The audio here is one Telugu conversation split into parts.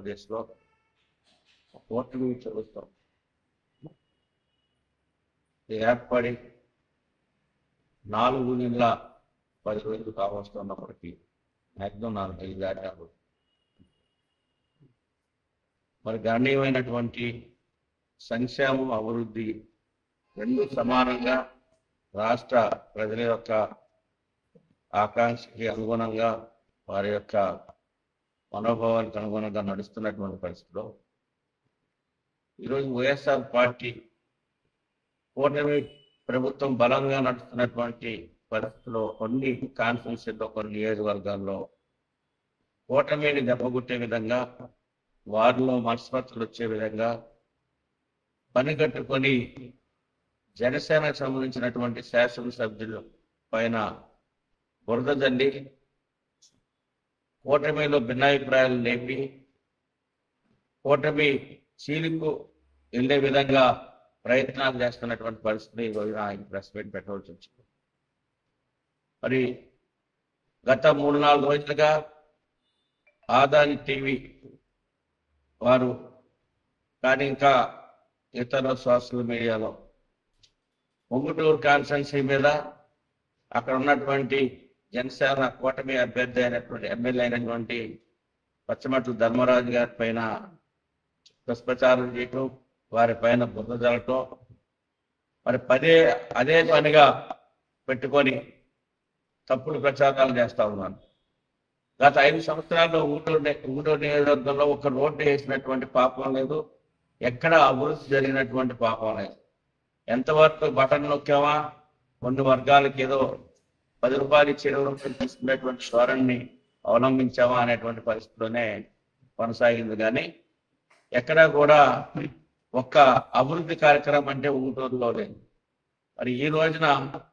ఆంధ్రప్రదేశ్లో కూటమి ప్రభుత్వం ఏర్పడి నాలుగు నెలల పది రోజులు కావస్తున్నప్పటికీ మ్యాక్సిమం నాలుగు ఐదు దాటాలు మరి గణనీయమైనటువంటి సంక్షేమం అభివృద్ధి రెండు సమానంగా రాష్ట్ర ప్రజల యొక్క ఆకాంక్షకి అనుగుణంగా వారి యొక్క మనోభావానికి అనుగుణంగా నడుస్తున్నటువంటి పరిస్థితిలో ఈరోజు వైఎస్ఆర్ పార్టీ కూటమి ప్రభుత్వం బలంగా నడుస్తున్నటువంటి పరిస్థితిలో కొన్ని కాన్ఫరెన్స్లో కొన్ని నియోజకవర్గాల్లో కూటమిని దెబ్బకొట్టే విధంగా వారిలో మనస్పర్ధలు వచ్చే విధంగా పని కట్టుకొని జనసేనకు సంబంధించినటువంటి శాసనసభ్యుల పైన బురద జల్లి కూటమిలో భిన్నాభిప్రాయాలు లేపి కూటమి చీలికు వెళ్ళే విధంగా ప్రయత్నాలు చేస్తున్నటువంటి పరిస్థితి ఈ రోజున ఆయన ప్రెస్ మీట్ పెట్టవలసి వచ్చింది మరి గత మూడు నాలుగు రోజులుగా ఆదాని టీవీ వారు కానీ ఇంకా ఇతర సోషల్ మీడియాలో పొంగుటూరు కాన్స్టెన్సీ మీద అక్కడ ఉన్నటువంటి జనసేన కూటమి అభ్యర్థి అయినటువంటి ఎమ్మెల్యే అయినటువంటి పచ్చమట్ల ధర్మరాజు గారి పైన దుష్ప్రచారం చేయటం వారి పైన బుద్ధ జరగటం మరి పదే అదే పనిగా పెట్టుకొని తప్పుడు ప్రచారాలు చేస్తా ఉన్నాను గత ఐదు సంవత్సరాల్లో ఊటూరు ని- ఊటూరు నియోజకవర్గంలో ఒక రోడ్డు వేసినటువంటి పాపం లేదు ఎక్కడ అభివృద్ధి జరిగినటువంటి పాపం లేదు ఎంతవరకు బటన్ నొక్కామా కొన్ని వర్గాలకి ఏదో పది రూపాయలు ఇచ్చి ఇరవై రూపాయలు తీసుకునేటువంటి ధోరణిని అవలంబించామా అనేటువంటి పరిస్థితిలోనే కొనసాగింది కానీ ఎక్కడా కూడా ఒక్క అభివృద్ధి కార్యక్రమం అంటే ఊటూరులో లేదు మరి ఈ రోజున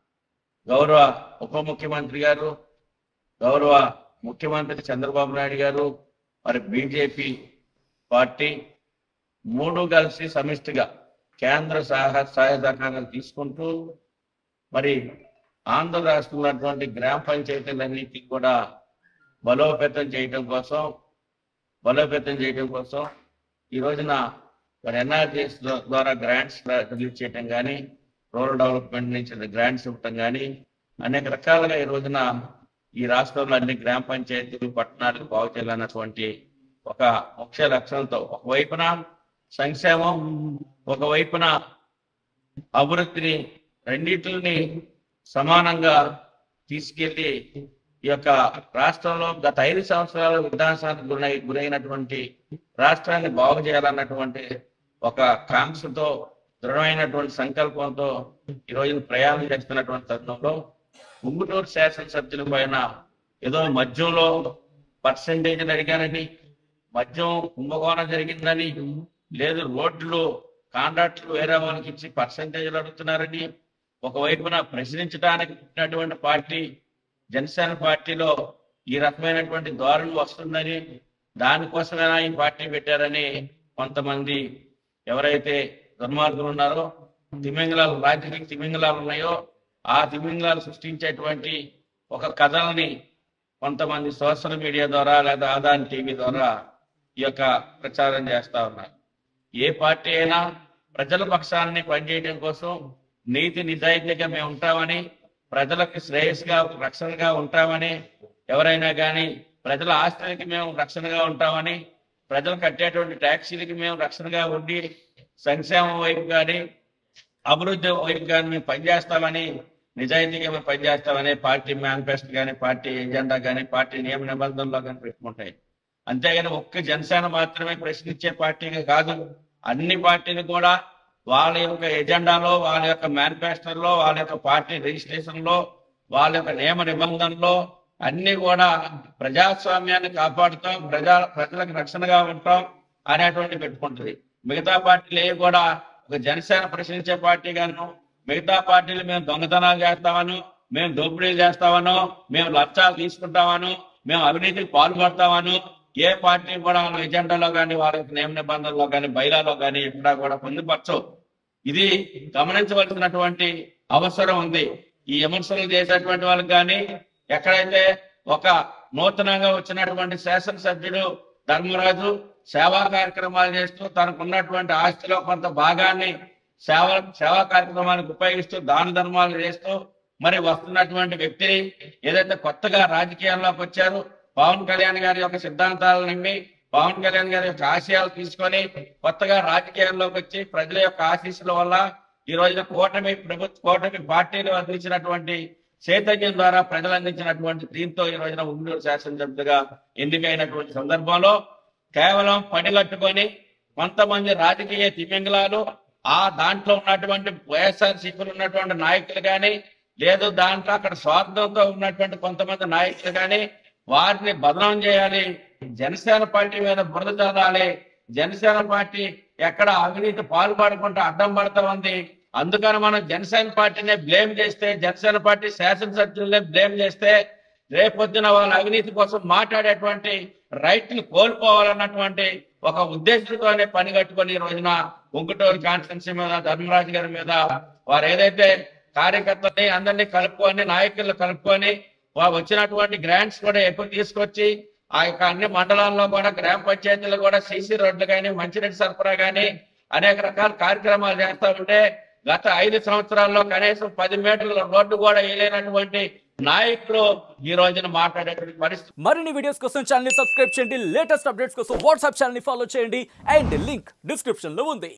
గౌరవ ఉప ముఖ్యమంత్రి గారు గౌరవ ముఖ్యమంత్రి చంద్రబాబు నాయుడు గారు మరి బీజేపీ పార్టీ మూడు కలిసి సమిష్టిగా కేంద్ర సహాయ సహాయ సహకారాలు తీసుకుంటూ మరి ఆంధ్ర రాష్ట్రంలో ఉన్నటువంటి గ్రామ పంచాయతీలన్నిటికీ కూడా బలోపేతం చేయడం కోసం బలోపేతం చేయడం కోసం ఈ రోజున మరి ఎన్ఆర్జీఎస్ ద్వారా గ్రాంట్స్ రిలీజ్ చేయడం కానీ రూరల్ డెవలప్మెంట్ నుంచి గ్రాంట్స్ ఇవ్వటం కానీ అనేక రకాలుగా ఈ రోజున ఈ రాష్ట్రంలో అన్ని గ్రామ పంచాయతీలు పట్టణాలు బాగు చేయాలన్నటువంటి ఒక ముఖ్య లక్ష్యంతో ఒకవైపున సంక్షేమం ఒకవైపున అభివృద్ధిని రెండింటిని సమానంగా తీసుకెళ్లి ఈ యొక్క రాష్ట్రంలో గత ఐదు సంవత్సరాల విధ్వంసానికి గురై గురైనటువంటి రాష్ట్రాన్ని బాగు చేయాలన్నటువంటి ఒక కాంక్షతో దృఢమైనటువంటి సంకల్పంతో ఈ రోజున ప్రయాణం చేస్తున్నటువంటి తరుణంలో ఉంగుటూరు శాసనసభ్యుల పైన ఏదో మద్యంలో పర్సంటేజ్లు అడిగానని మద్యం కుంభకోణం జరిగిందని లేదు రోడ్లు కాంట్రాక్టులు వేరే వాళ్ళకి ఇచ్చి పర్సంటేజ్లు అడుగుతున్నారని ఒకవైపున ప్రశ్నించడానికి పుట్టినటువంటి పార్టీ జనసేన పార్టీలో ఈ రకమైనటువంటి ధోరణి వస్తుందని దానికోసమైనా ఈ పార్టీ పెట్టారని కొంతమంది ఎవరైతే దుర్మార్గులు ఉన్నారో తిమింగళాలు రాజకీయ తిమింగళాలు ఉన్నాయో ఆ తిమింగళాలు సృష్టించేటువంటి ఒక కథలని కొంతమంది సోషల్ మీడియా ద్వారా లేదా ఆదాన్ టీవీ ద్వారా ఈ యొక్క ప్రచారం చేస్తా ఉన్నారు ఏ పార్టీ అయినా ప్రజల పక్షాన్ని పనిచేయడం కోసం నీతి నిజాయితీగా మేము ఉంటామని ప్రజలకు శ్రేయస్గా రక్షణగా ఉంటామని ఎవరైనా కానీ ప్రజల ఆస్తులకి మేము రక్షణగా ఉంటామని ప్రజలు కట్టేటువంటి ట్యాక్సీలకి మేము రక్షణగా ఉండి సంక్షేమం వైపు కానీ అభివృద్ధి వైపు కానీ మేము పనిచేస్తామని నిజాయితీగా మేము పనిచేస్తామని పార్టీ మేనిఫెస్టో కానీ పార్టీ ఎజెండా కానీ పార్టీ నియమ నిబంధనలో కానీ పెట్టుకుంటాయి అంతేగాని ఒక్క జనసేన మాత్రమే ప్రశ్నించే పార్టీగా కాదు అన్ని పార్టీలు కూడా వాళ్ళ యొక్క ఎజెండాలో వాళ్ళ యొక్క మేనిఫెస్టోలో వాళ్ళ యొక్క పార్టీ రిజిస్ట్రేషన్ లో వాళ్ళ యొక్క నియమ నిబంధనలో అన్ని కూడా ప్రజాస్వామ్యాన్ని కాపాడుతాం ప్రజా ప్రజలకు రక్షణగా ఉంటాం అనేటువంటి పెట్టుకుంటుంది మిగతా పార్టీలు ఏవి కూడా ఒక జనసేన ప్రశ్నించే పార్టీ గాను మిగతా పార్టీలు మేము దొంగతనాలు చేస్తామను మేము దోపిడీలు చేస్తామను మేము లక్షాలు తీసుకుంటామను మేము అవినీతికి పాల్పడతామను ఏ పార్టీ కూడా వాళ్ళ ఎజెండాలో కానీ వాళ్ళ యొక్క నియమ నిబంధనలో కానీ బైలాలో కానీ ఎక్కడా కూడా పొందుపరచవు ఇది గమనించవలసినటువంటి అవసరం ఉంది ఈ విమర్శలు చేసేటువంటి వాళ్ళకి కానీ ఎక్కడైతే ఒక నూతనంగా వచ్చినటువంటి శాసనసభ్యుడు ధర్మరాజు సేవా కార్యక్రమాలు చేస్తూ తనకు ఉన్నటువంటి ఆస్తిలో కొంత భాగాన్ని సేవ సేవా కార్యక్రమానికి ఉపయోగిస్తూ దాన ధర్మాలు చేస్తూ మరి వస్తున్నటువంటి వ్యక్తిని ఏదైతే కొత్తగా రాజకీయాల్లోకి వచ్చారు పవన్ కళ్యాణ్ గారి యొక్క సిద్ధాంతాలను నమ్మి పవన్ కళ్యాణ్ గారి యొక్క ఆశయాలు తీసుకొని కొత్తగా రాజకీయాల్లోకి వచ్చి ప్రజల యొక్క ఆశీస్సుల వల్ల ఈ రోజున కూటమి ప్రభుత్వ కూటమి పార్టీలు అందించినటువంటి చైతన్యం ద్వారా ప్రజలు అందించినటువంటి దీంతో ఈ రోజున ఉండూరు శాసనసభ్యుడిగా ఎన్నికైనటువంటి సందర్భంలో కేవలం పనిగట్టుకొని కొంతమంది రాజకీయ తిమింగలాలు ఆ దాంట్లో ఉన్నటువంటి వైఎస్ఆర్ సిపిలు ఉన్నటువంటి నాయకులు కానీ లేదు దాంట్లో అక్కడ స్వార్థంతో ఉన్నటువంటి కొంతమంది నాయకులు కానీ వారిని బదనం చేయాలి జనసేన పార్టీ మీద బురద చల్లాలి జనసేన పార్టీ ఎక్కడ అవినీతి పాల్పడకుండా అడ్డం పడతా ఉంది అందుకని మనం జనసేన పార్టీనే బ్లేమ్ చేస్తే జనసేన పార్టీ శాసనసభ్యులనే బ్లేమ్ చేస్తే రేపొద్దున వాళ్ళ అవినీతి కోసం మాట్లాడేటువంటి రైట్ ని కోల్పోవాలన్నటువంటి ఒక ఉద్దేశంతోనే పని కట్టుకొని ఈ రోజున ఉంకుటూరు కాన్స్టిట్యున్సీ మీద ధర్మరాజు గారి మీద వారు ఏదైతే కార్యకర్తని అందరినీ కలుపుకొని నాయకులు కలుపుకొని వారు వచ్చినటువంటి గ్రాంట్స్ కూడా ఎక్కువ తీసుకొచ్చి ఆ యొక్క అన్ని మండలాల్లో కూడా గ్రామ పంచాయతీలు కూడా సీసీ రోడ్లు కానీ మంచినీటి సరఫరా కానీ అనేక రకాల కార్యక్రమాలు చేస్తా ఉంటే గత ఐదు సంవత్సరాల్లో కనీసం పది మీటర్ల రోడ్డు కూడా వేయలేనటువంటి నాయకులు ఈ రోజున మాట్లాడేటువంటి పరిస్థితి మరిన్ని వీడియోస్ కోసం ఛానల్ ని సబ్స్క్రైబ్ చేయండి లేటెస్ట్ అప్డేట్స్ కోసం వాట్సాప్ ఛానల్ ని ఫాలో చేయండి అండ్ లింక్ డిస్క్రిప్షన్ లో ఉంది